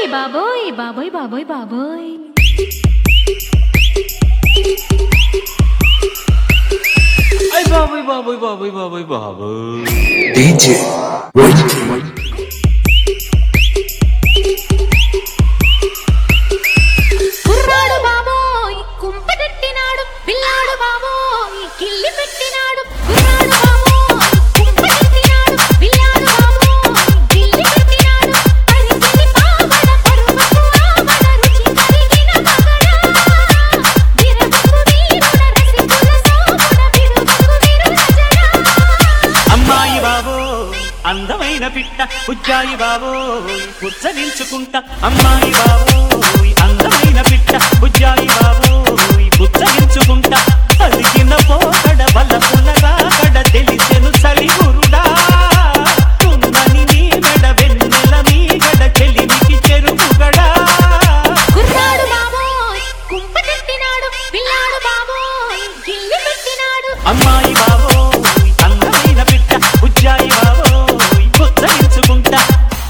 బాబోయ్ బాబోయ్ బాబోయ్ బాబోయ్ అయ్ బాబోయ్ బాబోయ్ బాబోయ్ బాబోయ్ బాబోయ్ DJ White కుర్రాడు బాబోయ్ కుంపదెట్టినాడు పిల్లాడు బాబోయ్ కిల్లి పెట్టినాడు కుర్రాడు బాబోయ్ కుంపదెట్టినాడు పిల్లాడు బాబోయ్ కిల్లి పెట్టినాడు పరికిలి పావడ పరువపు ఆవడ రుచి కలిగిన మగడా విరగకు వీరుడ రసికుల సోముడ విడుదకు విరుజడా అమ్మాయి బాబో అందమైన పిట్ట ఉజ్జాయి బాబో పుచ్చగించుకుంటా అమ్మాయి బాబో అందమైన పిట్ట ఉజ్జాయి బాబో పుచ్చగించుకుంటా పలికిన పోకడ బల పునరాకడ తెలిసెను చలిగురుడా తుమ్మని నీ మెడ వెన్నెల మీగడ చెలిమికి చెరుకుగడా కుర్రాడు బాబోయ్ కుంపదెట్టినాడు పిల్లాడు బాబోయ్ గిల్లి పెట్టినాడు అమ్మాయి బాబో అందమైన బిడ్డ ఉజ్జాయి బాబో పుచ్చగించుకుంటా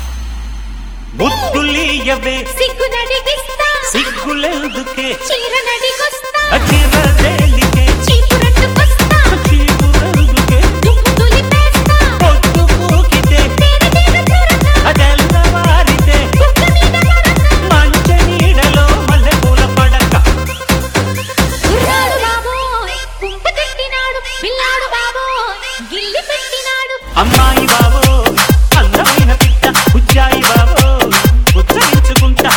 బుద్ధులీయవే సిగ్గు నడిగిస్తా సిగ్గులెందుకే చీర నడిగొస్తా అచిరదేలికే చీపురట్టుకొస్తా చీపురెందుకే దుమ్ము దులిపేస్తా పొద్దు పూకితే తేనె తీగ చురక అదెల్లవారితే కుక్క మీద పడక మంచ నీడలో మల్లెపూల పడక కుర్రాడు బాబోయ్ కుంపదెట్టినాడు పిల్లాడు బాబోయ్ గిల్లి పెట్టినాడు అమ్మాయి బాబో అందమైన బిడ్డ ఉజ్జాయి బాబో పుచ్చగించుకుంటా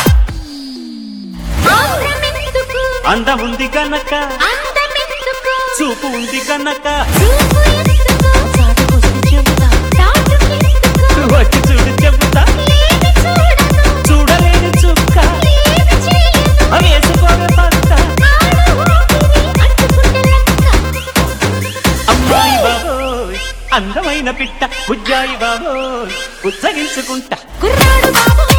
ఆంధ్రమెందుకు అందముంది కనుక అందమెందుకు చూపు ఉంది కనుక చూపు ఎందుకు చాటుకొస్తే చెబుతా తాటుకెందుకు వచ్చి చూడు చెబుతా లేని చూడను చూడలేని చుక్క లేని చేయను వేసుకోవే పంత ఆడు ఊపిరి అంటుకుంటే లెక్క అమ్మాయి బాబోయ్ అందమైన పిట్ట ఉజ్జాయి బాబోయ్ ఉత్సగించుకుంటా కుర్రాడు బాబు